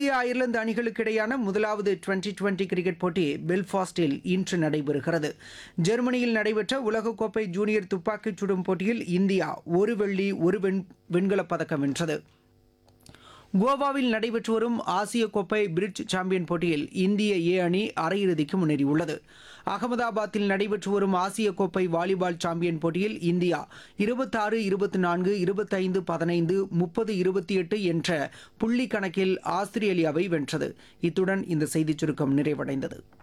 India Ireland அணிகளுக்கு இடையான முதலாவது டுவெண்டி டுவெண்டி கிரிக்கெட் போட்டி பெல்ஃபாஸ்டில் இன்று நடைபெறுகிறது ஜெர்மனியில் நடைபெற்ற உலகக்கோப்பை ஜூனியர் துப்பாக்கிச் சுடும் போட்டியில் இந்தியா ஒரு வெள்ளி ஒரு வெண் வெண்கலப் பதக்கம் வென்றது கோவாவில் நடைபெற்று வரும் ஆசிய கோப்பை பிரிட்ஜ் சாம்பியன் போட்டியில் இந்திய ஏ அணி அரையிறுதிக்கு முன்னேறியுள்ளது அகமதாபாத்தில் நடைபெற்று வரும் ஆசிய கோப்பை வாலிபால் சாம்பியன் போட்டியில் இந்தியா இருபத்தாறு இருபத்தி நான்கு இருபத்தைந்து பதினைந்து முப்பது இருபத்தி எட்டு என்ற புள்ளி கணக்கில் ஆஸ்திரேலியாவை வென்றது இத்துடன் இந்த செய்திச் சுருக்கம் நிறைவடைந்தது